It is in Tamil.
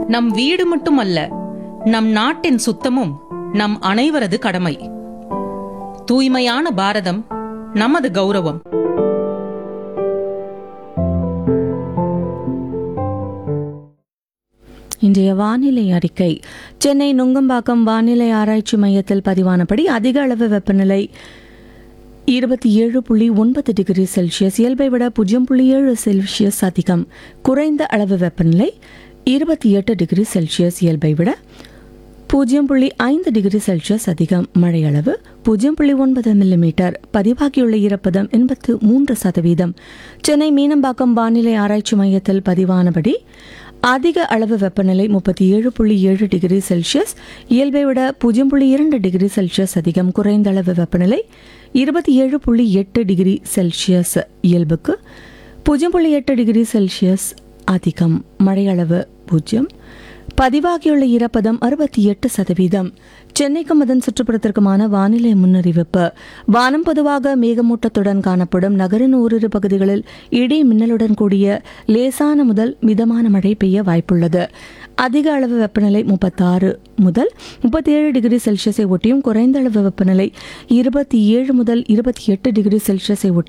நம் வீடு மட்டுமல்ல நம் நாட்டின் சுத்தமும் நம் அனைவரது கடமை தூய்மையான பாரதம் நமது கௌரவம் இன்றைய வானிலை அறிக்கை சென்னை நுங்கம்பாக்கம் வானிலை ஆராய்ச்சி மையத்தில் பதிவானபடி அதிக அளவு வெப்பநிலை இருபத்தி ஏழு புள்ளி ஒன்பது டிகிரி செல்சியஸ் இயல்பை விட பூஜ்ஜியம் புள்ளி ஏழு செல்சியஸ் அதிகம் குறைந்த அளவு வெப்பநிலை இருபத்தி எட்டு டிகிரி செல்சியஸ் இயல்பை விட பூஜ்ஜியம் புள்ளி ஐந்து டிகிரி செல்சியஸ் அதிகம் மழையளவு பூஜ்ஜியம் புள்ளி ஒன்பது மில்லிமீட்டர் பதிவாகியுள்ள ஈரப்பதம் எண்பத்து மூன்று சதவீதம் சென்னை மீனம்பாக்கம் வானிலை ஆராய்ச்சி மையத்தில் பதிவானபடி அதிக அளவு வெப்பநிலை முப்பத்தி ஏழு புள்ளி ஏழு டிகிரி செல்சியஸ் இயல்பை விட பூஜ்ஜியம் புள்ளி இரண்டு டிகிரி செல்சியஸ் அதிகம் குறைந்த அளவு வெப்பநிலை இருபத்தி ஏழு புள்ளி எட்டு டிகிரி செல்சியஸ் இயல்புக்கு பூஜ்ஜியம் புள்ளி எட்டு டிகிரி செல்சியஸ் அதிகம் மழையளவு பூஜ்ஜியம் பதிவாகியுள்ள ஈரப்பதம் அறுபத்தி எட்டு சதவீதம் சென்னைக்கும் அதன் சுற்றுப்புறத்திற்குமான வானிலை முன்னறிவிப்பு வானம் பொதுவாக மேகமூட்டத்துடன் காணப்படும் நகரின் ஓரிரு பகுதிகளில் இடி மின்னலுடன் கூடிய லேசான முதல் மிதமான மழை பெய்ய வாய்ப்புள்ளது அதிக அளவு வெப்பநிலை முப்பத்தாறு முதல் முப்பத்தி ஏழு டிகிரி செல்சியஸை ஒட்டியும் குறைந்த அளவு வெப்பநிலை இருபத்தி ஏழு முதல் இருபத்தி எட்டு டிகிரி செல்சியஸை ஒட்டி